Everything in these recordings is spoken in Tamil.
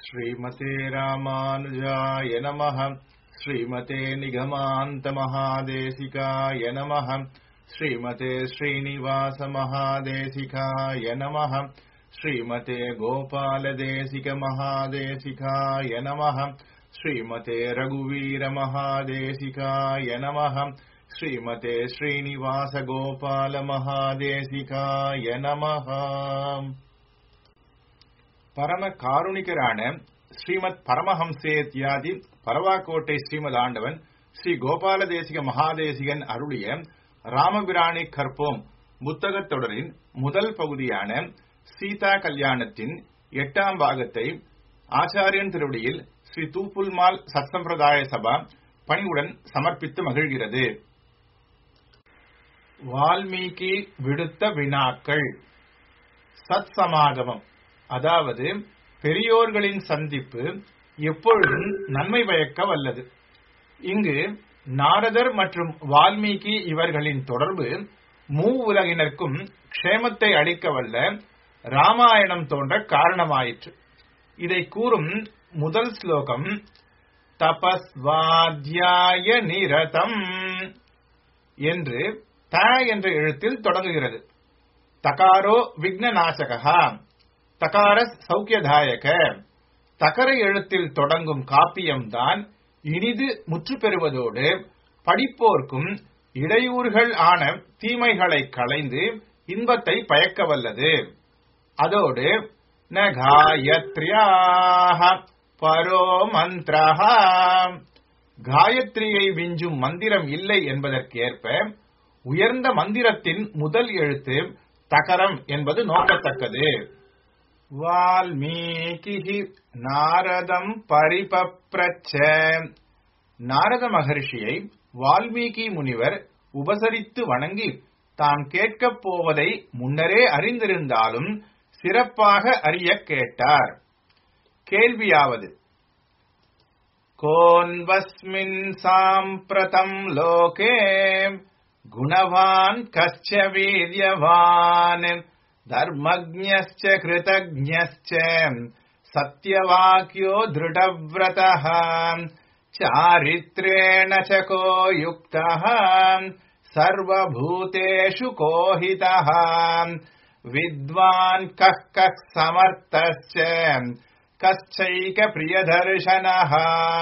श्रीमते रामानुजाय नमः श्रीमते निगमान्तमहादेशिकाय नमः श्रीमते श्रीनिवासमहादेशिकाय नमः श्रीमते गोपालदेशिकमहादेशिकाय नमः श्रीमते रघुवीरमहादेशिकाय नमः श्रीमते श्रीनिवासगोपालमहादेशिकाय नमः பரம காருணிகரான ஸ்ரீமத் பரமஹம்சேத்யாதி பரவாக்கோட்டை ஸ்ரீமத் ஆண்டவன் ஸ்ரீ கோபால தேசிக மகாதேசிகன் அருளிய ராமபிராணி கற்போம் புத்தகத் தொடரின் முதல் பகுதியான சீதா கல்யாணத்தின் எட்டாம் பாகத்தை ஆச்சாரியன் திருவடியில் ஸ்ரீ தூப்புல்மால் சத்சம்பிரதாய சபா பணிவுடன் சமர்ப்பித்து மகிழ்கிறது வால்மீகி விடுத்த வினாக்கள் சத் சமாகமம் அதாவது பெரியோர்களின் சந்திப்பு எப்பொழுதும் நன்மை பயக்க வல்லது இங்கு நாரதர் மற்றும் வால்மீகி இவர்களின் தொடர்பு மூ உலகினருக்கும் க்ஷேமத்தை அளிக்க வல்ல ராமாயணம் தோன்ற காரணமாயிற்று இதை கூறும் முதல் ஸ்லோகம் தபஸ்வாத்தியாய நிரதம் என்று த என்ற எழுத்தில் தொடங்குகிறது தகாரோ விக்னநாசகா தகாரஸ் சௌக்கியதாயக தகர எழுத்தில் தொடங்கும் காப்பியம்தான் இனிது முற்று பெறுவதோடு படிப்போர்க்கும் இடையூறுகள் ஆன தீமைகளை களைந்து இன்பத்தை பயக்க வல்லது அதோடு ந காயத்ரியாக பரோ மந்திரஹா காயத்ரியை விஞ்சும் மந்திரம் இல்லை என்பதற்கேற்ப உயர்ந்த மந்திரத்தின் முதல் எழுத்து தகரம் என்பது நோக்கத்தக்கது வால்மீகி நாரதம் பரிபப்ரச்ச நாரத மகர்ஷியை வால்மீகி முனிவர் உபசரித்து வணங்கி தாம் கேட்கப் போவதை முன்னரே அறிந்திருந்தாலும் சிறப்பாக அறிய கேட்டார் கேள்வியாவது கோன்வஸ்மின் சாம்பிரதம் லோகே குணவான் கச்ச வீரியவான் धर्मज्ञश्च कृतज्ञश्च सत्यवाक्यो दृढव्रतः चारित्रेण च को युक्तः सर्वभूतेषु कोहितः विद्वान् कः कः समर्थश्च कश्चैकप्रियदर्शनः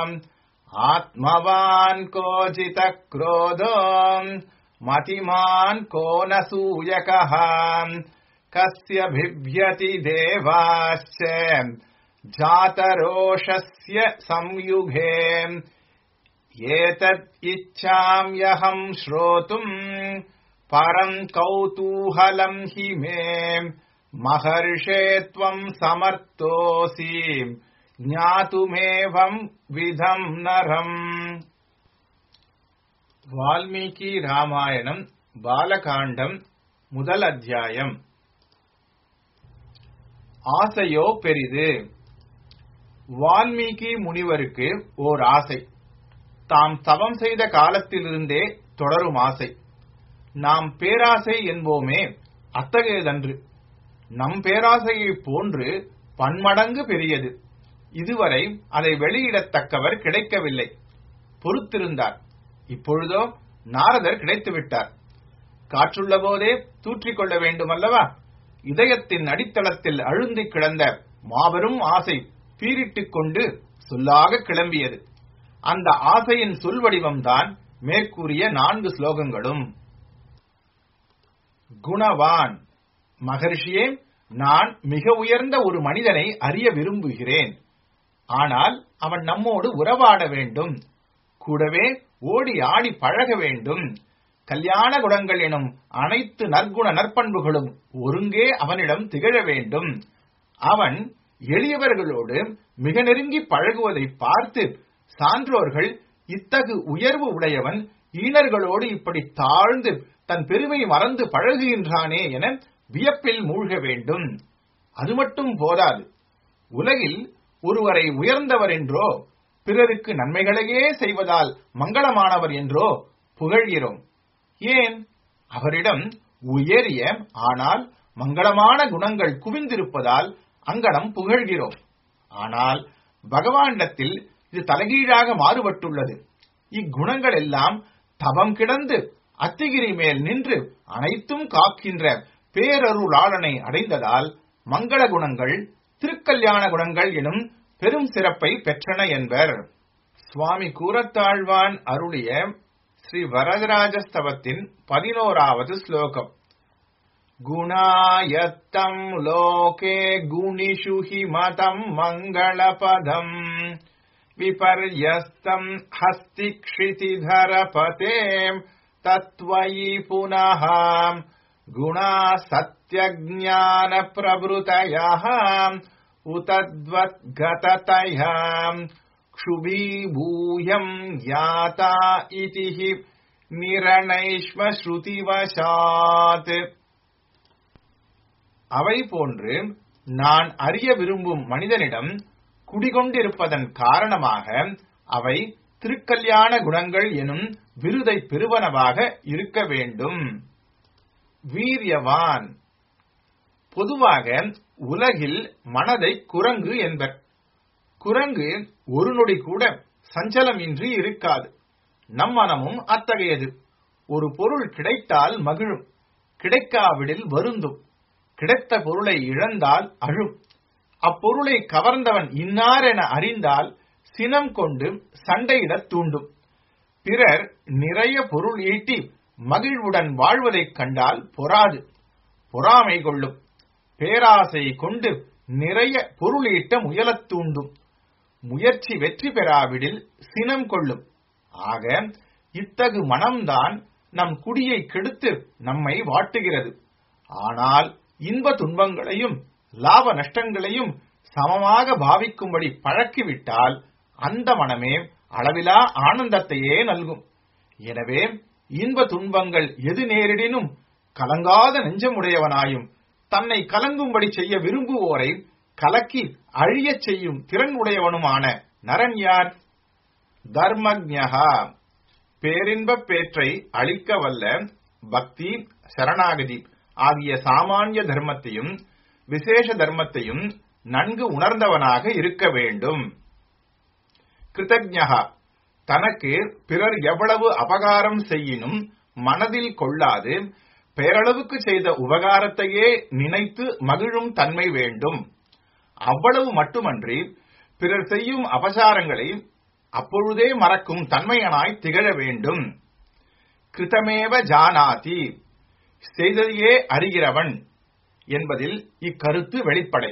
आत्मवान् कोचितः क्रोधो मतिमान् को न सूयकः कस्य बिभ्यति देवाश्च जातरोषस्य संयुगे एतत् इच्छाम्यहम् श्रोतुम् परम् कौतूहलम् हि मे महर्षे त्वम् समर्थोऽसि ज्ञातुमेवम् विधम् नरम् வால்மீகி ராமாயணம் பாலகாண்டம் முதல் அத்தியாயம் ஆசையோ பெரிது வால்மீகி முனிவருக்கு ஓர் ஆசை தாம் தவம் செய்த காலத்திலிருந்தே தொடரும் ஆசை நாம் பேராசை என்போமே அத்தகையதன்று நம் பேராசையைப் போன்று பன்மடங்கு பெரியது இதுவரை அதை வெளியிடத்தக்கவர் கிடைக்கவில்லை பொறுத்திருந்தார் இப்பொழுதோ நாரதர் கிடைத்துவிட்டார் காற்றுள்ள போதே தூற்றிக்கொள்ள வேண்டுமல்லவா இதயத்தின் அடித்தளத்தில் அழுந்தி கிடந்த மாபெரும் ஆசை பீரிட்டுக் கொண்டு சொல்லாக கிளம்பியது அந்த ஆசையின் சொல் வடிவம்தான் மேற்கூறிய நான்கு ஸ்லோகங்களும் குணவான் மகர்ஷியே நான் மிக உயர்ந்த ஒரு மனிதனை அறிய விரும்புகிறேன் ஆனால் அவன் நம்மோடு உறவாட வேண்டும் கூடவே ஓடி ஆடி பழக வேண்டும் கல்யாண குணங்கள் எனும் அனைத்து நற்குண நற்பண்புகளும் ஒருங்கே அவனிடம் திகழ வேண்டும் அவன் எளியவர்களோடு மிக நெருங்கி பழகுவதை பார்த்து சான்றோர்கள் இத்தகு உயர்வு உடையவன் ஈனர்களோடு இப்படி தாழ்ந்து தன் பெருமை மறந்து பழகுகின்றானே என வியப்பில் மூழ்க வேண்டும் அது மட்டும் போதாது உலகில் ஒருவரை உயர்ந்தவர் என்றோ பிறருக்கு நன்மைகளையே செய்வதால் மங்களமானவர் என்றோ புகழ்கிறோம் ஏன் அவரிடம் உயரிய ஆனால் மங்களமான குணங்கள் குவிந்திருப்பதால் அங்கனம் புகழ்கிறோம் ஆனால் பகவானிடத்தில் இது தலைகீழாக மாறுபட்டுள்ளது இக்குணங்கள் எல்லாம் தவம் கிடந்து அத்திகிரி மேல் நின்று அனைத்தும் காக்கின்ற பேரருளாளனை அடைந்ததால் மங்கள குணங்கள் திருக்கல்யாண குணங்கள் எனும் பெரும் சிறப்பை பெற்றன என்பர் சுவாமி கூரத்தாழ்வான் அருளிய ஸ்ரீ வரதராஜஸ்தவத்தின் பதினோராவது ஸ்லோகம் குணாயத்தம் லோகே குணிஷு ஹி மதம் மங்களபதம் விபர்யஸ்தம் ஹஸ்தி क्षितिधरपते तत्त्वयि पुनः गुणा सत्यज्ञानप्रभृतयः उतद्वद्गततया क्षुभीभूयम् याता इति हि நிரணைஷ்மஸ்ருதிவசாத் அவை போன்று நான் அறிய விரும்பும் மனிதனிடம் குடிகொண்டிருப்பதன் காரணமாக அவை திருக்கல்யாண குணங்கள் எனும் விருதை பெறுவனவாக இருக்க வேண்டும் வீரியவான் பொதுவாக உலகில் மனதை குரங்கு என்பர் குரங்கு ஒரு நொடி கூட சஞ்சலமின்றி இருக்காது நம் மனமும் அத்தகையது ஒரு பொருள் கிடைத்தால் மகிழும் கிடைக்காவிடில் வருந்தும் கிடைத்த பொருளை இழந்தால் அழும் அப்பொருளை கவர்ந்தவன் இன்னார் என அறிந்தால் சினம் கொண்டு சண்டையிடத் தூண்டும் பிறர் நிறைய பொருள் ஈட்டி மகிழ்வுடன் வாழ்வதைக் கண்டால் பொறாது பொறாமை கொள்ளும் பேராசை கொண்டு நிறைய பொருள் ஈட்ட முயலத் தூண்டும் முயற்சி வெற்றி பெறாவிடில் சினம் கொள்ளும் ஆக இத்தகு மனம்தான் நம் குடியை கெடுத்து நம்மை வாட்டுகிறது ஆனால் இன்ப துன்பங்களையும் லாப நஷ்டங்களையும் சமமாக பாவிக்கும்படி பழக்கிவிட்டால் அந்த மனமே அளவிலா ஆனந்தத்தையே நல்கும் எனவே இன்ப துன்பங்கள் எது நேரிடினும் கலங்காத நெஞ்சமுடையவனாயும் தன்னை கலங்கும்படி செய்ய விரும்புவோரை கலக்கி அழியச் செய்யும் திறன் உடையவனுமான நரன் யார் தர்மஜா பேரின்பப் பேற்றை அளிக்க வல்ல பக்தி சரணாகதி ஆகிய சாமானிய தர்மத்தையும் விசேஷ தர்மத்தையும் நன்கு உணர்ந்தவனாக இருக்க வேண்டும் கிருதஜா தனக்கு பிறர் எவ்வளவு அபகாரம் செய்யினும் மனதில் கொள்ளாது பேரளவுக்கு செய்த உபகாரத்தையே நினைத்து மகிழும் தன்மை வேண்டும் அவ்வளவு மட்டுமன்றி பிறர் செய்யும் அபசாரங்களை அப்பொழுதே மறக்கும் தன்மையனாய் திகழ வேண்டும் கிருதமேவ ஜானாதி செய்ததையே அறிகிறவன் என்பதில் இக்கருத்து வெளிப்படை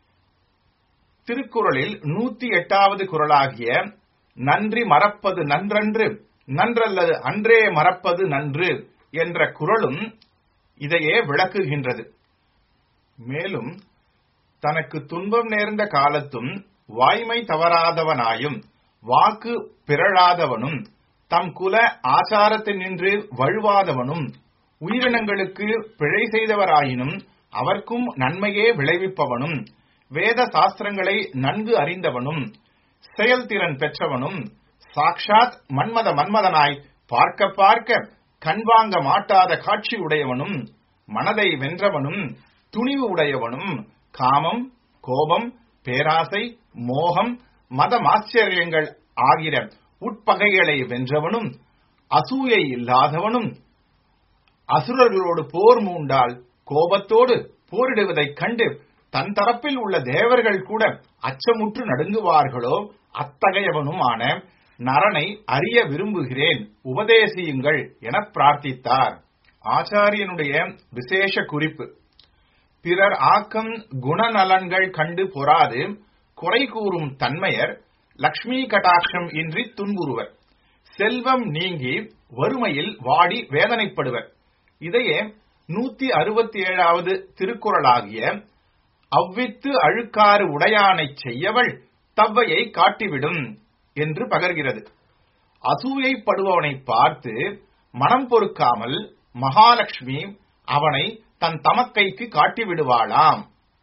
திருக்குறளில் நூத்தி எட்டாவது குரலாகிய நன்றி மறப்பது நன்றன்று நன்றல்லது அன்றே மறப்பது நன்று என்ற குரலும் இதையே விளக்குகின்றது மேலும் தனக்கு துன்பம் நேர்ந்த காலத்தும் வாய்மை தவறாதவனாயும் வாக்கு பிறழாதவனும் தம் குல ஆச்சாரத்தினின்று வழுவாதவனும் உயிரினங்களுக்கு பிழை செய்தவராயினும் அவர்க்கும் நன்மையே விளைவிப்பவனும் வேத சாஸ்திரங்களை நன்கு அறிந்தவனும் செயல்திறன் பெற்றவனும் சாக்ஷாத் மன்மத மன்மதனாய் பார்க்க பார்க்க கண்வாங்க மாட்டாத காட்சி உடையவனும் மனதை வென்றவனும் துணிவு உடையவனும் காமம் கோபம் பேராசை மோகம் மதமாச்சரியங்கள் ஆகிற உட்பகைகளை வென்றவனும் அசூயை இல்லாதவனும் அசுரர்களோடு போர் மூண்டால் கோபத்தோடு போரிடுவதைக் கண்டு தன் தரப்பில் உள்ள தேவர்கள் கூட அச்சமுற்று நடுங்குவார்களோ அத்தகையவனுமான நரனை அறிய விரும்புகிறேன் உபதேசியுங்கள் என பிரார்த்தித்தார் ஆச்சாரியனுடைய விசேஷ குறிப்பு பிறர் ஆக்கம் குணநலன்கள் கண்டு பொறாது குறை கூறும் தன்மையர் லக்ஷ்மி கடாட்சம் இன்றி துன்புறுவர் செல்வம் நீங்கி வறுமையில் வாடி வேதனைப்படுவர் இதையே நூத்தி அறுபத்தி ஏழாவது திருக்குறளாகிய அவ்வித்து அழுக்காறு உடையானைச் செய்யவள் தவ்வையை காட்டிவிடும் என்று பகர்கிறது அசூயைப்படுபவனை பார்த்து மனம் பொறுக்காமல் மகாலட்சுமி அவனை தன் தமக்கைக்கு காட்டிவிடுவாளாம்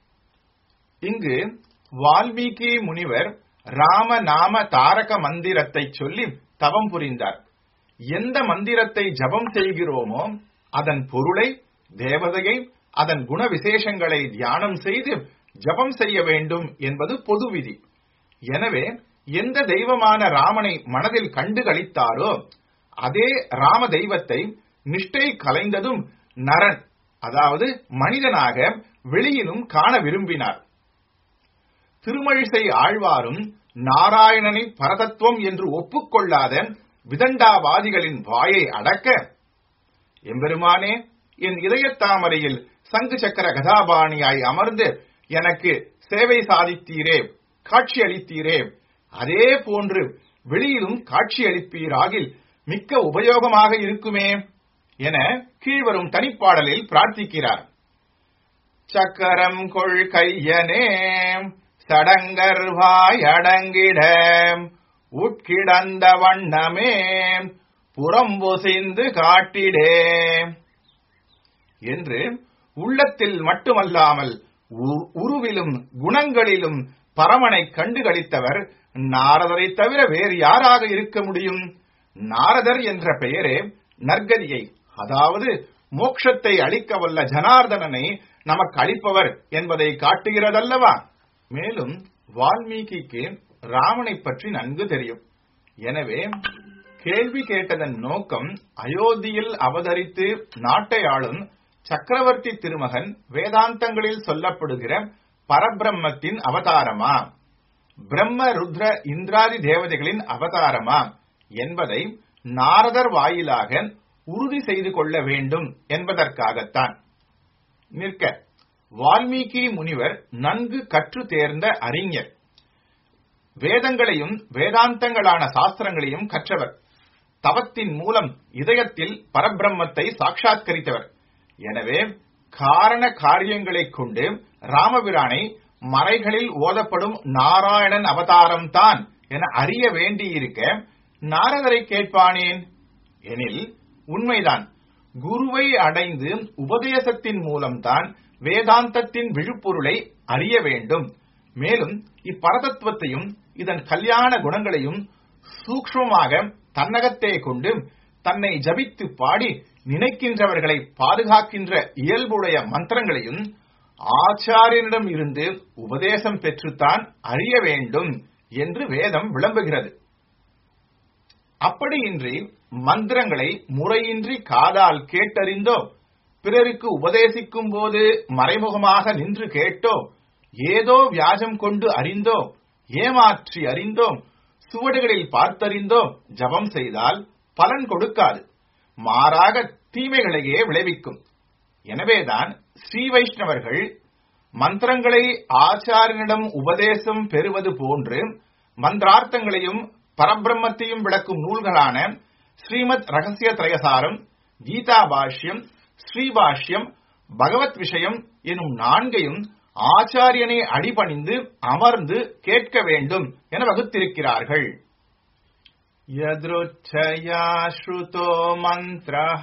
இங்கு வால்மீகி முனிவர் ராம நாம தாரக மந்திரத்தை சொல்லி தவம் புரிந்தார் எந்த மந்திரத்தை ஜபம் செய்கிறோமோ அதன் பொருளை தேவதையை அதன் குண விசேஷங்களை தியானம் செய்து ஜபம் செய்ய வேண்டும் என்பது பொது விதி எனவே எந்த தெய்வமான ராமனை மனதில் கண்டு களித்தாரோ அதே ராம தெய்வத்தை நிஷ்டை கலைந்ததும் நரன் அதாவது மனிதனாக வெளியிலும் காண விரும்பினார் திருமழிசை ஆழ்வாரும் நாராயணனை பரதத்துவம் என்று ஒப்புக்கொள்ளாத விதண்டாவாதிகளின் வாயை அடக்க எம்பெருமானே என் இதயத்தாமரையில் சங்கு சக்கர கதாபாணியாய் அமர்ந்து எனக்கு சேவை சாதித்தீரே காட்சி அளித்தீரே அதே போன்று வெளியிலும் காட்சி அளிப்பீராகில் மிக்க உபயோகமாக இருக்குமே என கீழ்வரும் தனிப்பாடலில் பிரார்த்திக்கிறார் சக்கரம் கொள் கையனே சடங்கர்வாய் அடங்கிட உட்கிடந்த வண்ணமே புறம்பொசிந்து காட்டிடே என்று உள்ளத்தில் மட்டுமல்லாமல் உ- உருவிலும் குணங்களிலும் பரமனை கண்டுகளித்தவர் நாரதரை தவிர வேறு யாராக இருக்க முடியும் நாரதர் என்ற பெயரே நற்கதியை அதாவது மோட்சத்தை அளிக்க வல்ல ஜனார்தனனை நமக்கு அளிப்பவர் என்பதை காட்டுகிறதல்லவா மேலும் வால்மீகிக்கு ராமனை பற்றி நன்கு தெரியும் எனவே கேள்வி கேட்டதன் நோக்கம் அயோத்தியில் அவதரித்து நாட்டை ஆளும் சக்கரவர்த்தி திருமகன் வேதாந்தங்களில் சொல்லப்படுகிற பரபிரம்மத்தின் அவதாரமா பிரம்ம ருத்ர இந்திராதி தேவதைகளின் அவதாரமா என்பதை நாரதர் வாயிலாக உறுதி செய்து கொள்ள வேண்டும் என்பதற்காகத்தான் நிற்க வால்மீகி முனிவர் நன்கு கற்று தேர்ந்த அறிஞர் வேதங்களையும் வேதாந்தங்களான சாஸ்திரங்களையும் கற்றவர் தவத்தின் மூலம் இதயத்தில் பரபிரம்மத்தை சாட்சாத்கரித்தவர் எனவே காரண காரியங்களைக் கொண்டு ராமபிரானை மறைகளில் ஓதப்படும் நாராயணன் அவதாரம்தான் என அறிய வேண்டியிருக்க நாரதரை கேட்பானேன் எனில் உண்மைதான் குருவை அடைந்து உபதேசத்தின் மூலம்தான் வேதாந்தத்தின் விழுப்பொருளை அறிய வேண்டும் மேலும் இப்பரதத்துவத்தையும் இதன் கல்யாண குணங்களையும் சூக்ஷ்மமாக தன்னகத்தே கொண்டு தன்னை ஜபித்து பாடி நினைக்கின்றவர்களை பாதுகாக்கின்ற இயல்புடைய மந்திரங்களையும் ஆச்சாரியனிடம் இருந்து உபதேசம் பெற்றுத்தான் அறிய வேண்டும் என்று வேதம் விளம்புகிறது அப்படியின்றி மந்திரங்களை முறையின்றி காதால் கேட்டறிந்தோ பிறருக்கு உபதேசிக்கும் போது மறைமுகமாக நின்று கேட்டோ ஏதோ வியாஜம் கொண்டு அறிந்தோ ஏமாற்றி அறிந்தோ சுவடுகளில் பார்த்தறிந்தோ ஜபம் செய்தால் பலன் கொடுக்காது மாறாக தீமைகளையே விளைவிக்கும் எனவேதான் ஸ்ரீ வைஷ்ணவர்கள் மந்திரங்களை ஆச்சாரியனிடம் உபதேசம் பெறுவது போன்று மந்திரார்த்தங்களையும் பரபிரம்மத்தையும் விளக்கும் நூல்களான ஸ்ரீமத் ரகசிய திரயசாரம் கீதா பாஷ்யம் ஸ்ரீபாஷ்யம் பகவத் விஷயம் எனும் நான்கையும் ஆச்சாரியனை அடிபணிந்து அமர்ந்து கேட்க வேண்டும் என வகுத்திருக்கிறார்கள் यदृच्छया श्रुतो मन्त्रः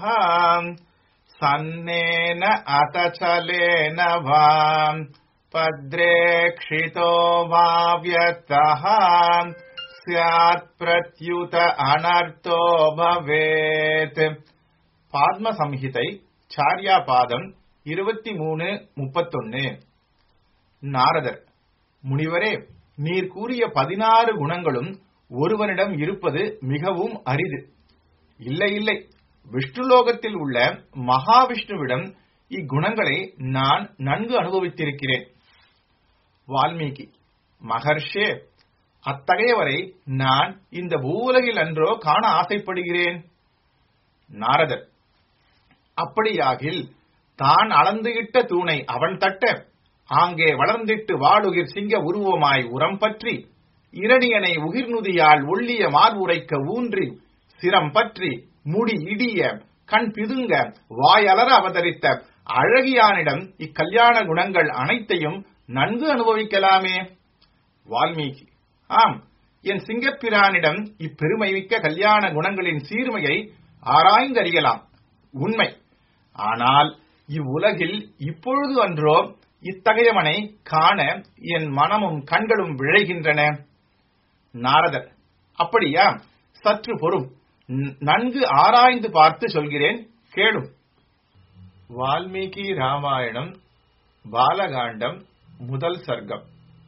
सन्नेन अतचलेन वा पद्रेक्षितो वा व्यक्तः स्यात् प्रत्युत अनर्थो भवेत् பாத்ம சம்ஹிதை சாரியா பாதம் இருபத்தி மூணு முப்பத்தொன்னு நாரதர் முனிவரே நீர் கூறிய பதினாறு குணங்களும் ஒருவனிடம் இருப்பது மிகவும் அரிது இல்லை இல்லை விஷ்ணுலோகத்தில் உள்ள மகாவிஷ்ணுவிடம் இக்குணங்களை நான் நன்கு அனுபவித்திருக்கிறேன் வால்மீகி மகர்ஷே அத்தகையவரை நான் இந்த பூவுலகில் அன்றோ காண ஆசைப்படுகிறேன் நாரதர் அப்படியாகில் தான் அளந்துகிட்ட தூணை அவன் தட்ட ஆங்கே வளர்ந்திட்டு வாளுகிர் சிங்க உருவமாய் உரம் பற்றி இரணியனை உகிர்நுதியால் ஒள்ளிய மார்புரைக்க ஊன்றி சிரம் பற்றி முடி இடிய கண் பிதுங்க வாயலர அவதரித்த அழகியானிடம் இக்கல்யாண குணங்கள் அனைத்தையும் நன்கு அனுபவிக்கலாமே வால்மீகி ஆம் என் சிங்கப்பிரானிடம் இப்பெருமைமிக்க கல்யாண குணங்களின் சீர்மையை ஆராய்ந்தறியலாம் உண்மை ஆனால் இவ்வுலகில் இப்பொழுது அன்றோ இத்தகையவனை காண என் மனமும் கண்களும் விழைகின்றன நாரதர் அப்படியா சற்று பொறும் ந- நன்கு ஆராய்ந்து பார்த்து சொல்கிறேன் கேளும் வால்மீகி ராமாயணம் பாலகாண்டம் முதல் சர்க்கம்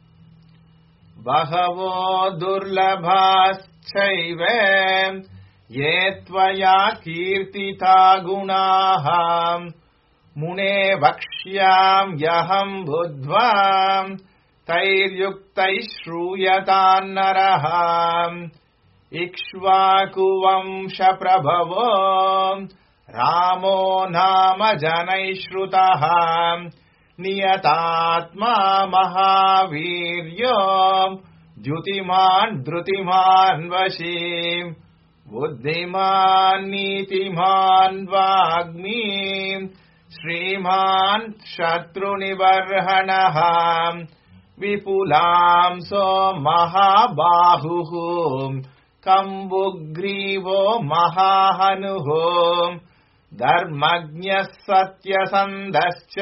பகவோ துர்லபாச்சைவ ये त्वया कीर्तिता गुणाः मुने वक्ष्याम्यहम् बुद्ध्वा तैर्युक्तैः श्रूयतान्नरः इक्ष्वाकुवंशप्रभवो रामो नाम जनैः श्रुतः नियतात्मा महावीर्यो द्युतिमान् धृतिमान् वशीम् बुद्धिमान् नीतिमान् वाग्मी श्रीमान् शत्रुनिबर्हणः विपुलांसो महाबाहुः कम्बुग्रीवो महाहनुः धर्मज्ञः सत्यसन्धश्च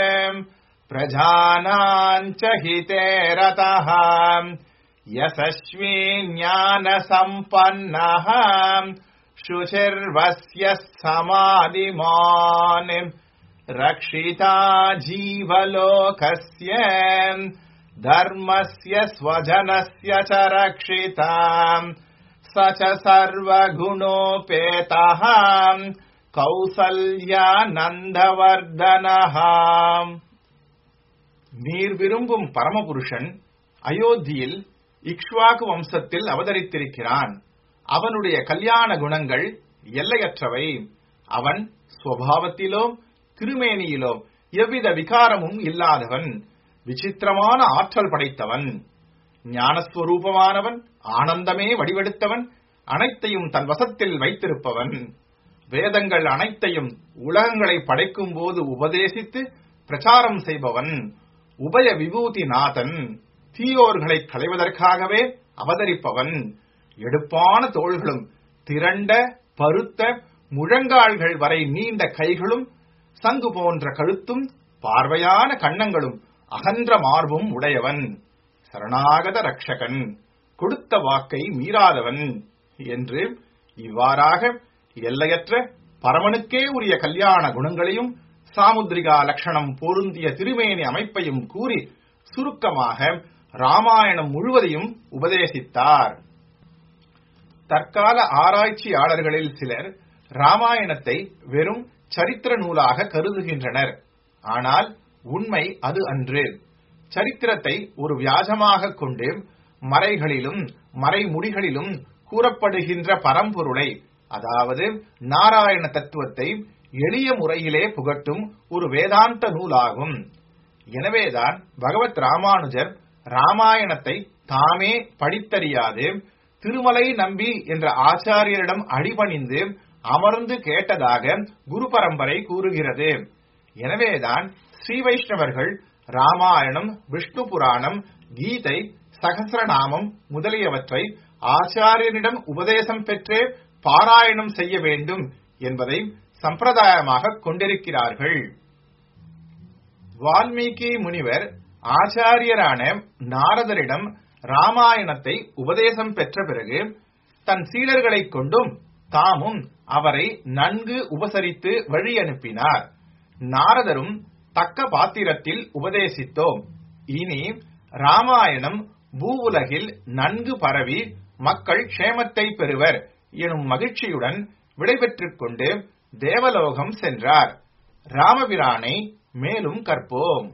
प्रजानाम् च हिते रतः यशस्वी ज्ञानसम्पन्नः शुचिर्वस्य समाधिमान् रक्षिता जीवलोकस्य धर्मस्य स्वजनस्य च रक्षिता स च सर्वगुणोपेतः கௌசல்யானந்தவர்தனः நீர் விரும்பும் பரமபுருஷன் அயோத்தியில் இக்ஷ்வாக்கு வம்சத்தில் அவதரித்திருக்கிறான் அவனுடைய கல்யாண குணங்கள் எல்லையற்றவை அவன் சுவாவத்திலோ திருமேனியிலோ எவ்வித விகாரமும் இல்லாதவன் விசித்திரமான ஆற்றல் படைத்தவன் ஞானஸ்வரூபமானவன் ஆனந்தமே வடிவெடுத்தவன் அனைத்தையும் தன் வசத்தில் வைத்திருப்பவன் வேதங்கள் அனைத்தையும் உலகங்களை படைக்கும் போது உபதேசித்து பிரச்சாரம் செய்பவன் உபய விபூதி நாதன் தீயோர்களை களைவதற்காகவே அவதரிப்பவன் எடுப்பான தோள்களும் திரண்ட பருத்த முழங்கால்கள் வரை நீண்ட கைகளும் சங்கு போன்ற கழுத்தும் பார்வையான கண்ணங்களும் அகன்ற மார்பும் உடையவன் சரணாகத ரக்ஷகன் கொடுத்த வாக்கை மீறாதவன் என்று இவ்வாறாக எல்லையற்ற பரமனுக்கே உரிய கல்யாண குணங்களையும் சாமுத்ரிகா லட்சணம் பொருந்திய திருமேனி அமைப்பையும் கூறி சுருக்கமாக ராமாயணம் முழுவதையும் உபதேசித்தார் தற்கால ஆராய்ச்சியாளர்களில் சிலர் ராமாயணத்தை வெறும் சரித்திர நூலாக கருதுகின்றனர் ஆனால் உண்மை அது அன்று சரித்திரத்தை ஒரு வியாஜமாக கொண்டு மறைகளிலும் மறைமுடிகளிலும் கூறப்படுகின்ற பரம்பொருளை அதாவது நாராயண தத்துவத்தை எளிய முறையிலே புகட்டும் ஒரு வேதாந்த நூலாகும் எனவேதான் பகவத் ராமானுஜர் ராமாயணத்தை தாமே படித்தறியாது திருமலை நம்பி என்ற ஆச்சாரியரிடம் அடிபணிந்து அமர்ந்து கேட்டதாக குரு பரம்பரை கூறுகிறது எனவேதான் ஸ்ரீ வைஷ்ணவர்கள் ராமாயணம் விஷ்ணு புராணம் கீதை சகசிரநாமம் முதலியவற்றை ஆச்சாரியனிடம் உபதேசம் பெற்றே பாராயணம் செய்ய வேண்டும் என்பதை சம்பிரதாயமாக கொண்டிருக்கிறார்கள் வால்மீகி முனிவர் ஆச்சாரியரான நாரதரிடம் ராமாயணத்தை உபதேசம் பெற்ற பிறகு தன் சீடர்களைக் கொண்டும் தாமும் அவரை நன்கு உபசரித்து வழி அனுப்பினார் நாரதரும் தக்க பாத்திரத்தில் உபதேசித்தோம் இனி ராமாயணம் பூவுலகில் நன்கு பரவி மக்கள் க்ஷேமத்தை பெறுவர் எனும் மகிழ்ச்சியுடன் விடைபெற்றுக் கொண்டு தேவலோகம் சென்றார் ராமபிரானை மேலும் கற்போம்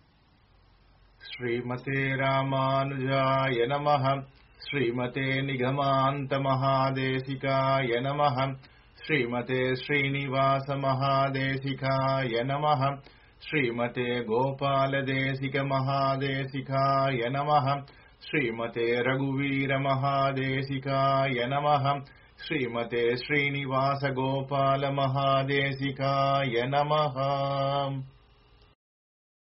ஸ்ரீமதே ராமானுஜாய நமः ஸ்ரீமதே நிகமாந்த மகாதேசிகாய நமः ஸ்ரீமதே ஸ்ரீனிவாச மகாதேசிகாய நமः ஸ்ரீமதே கோபாலதேசிக மகாதேசிகாய நமः श्रीमते रघुवीर महादेशिकाय नमः श्रीमते श्रीनिवास गोपाल महादेशिकाय नमः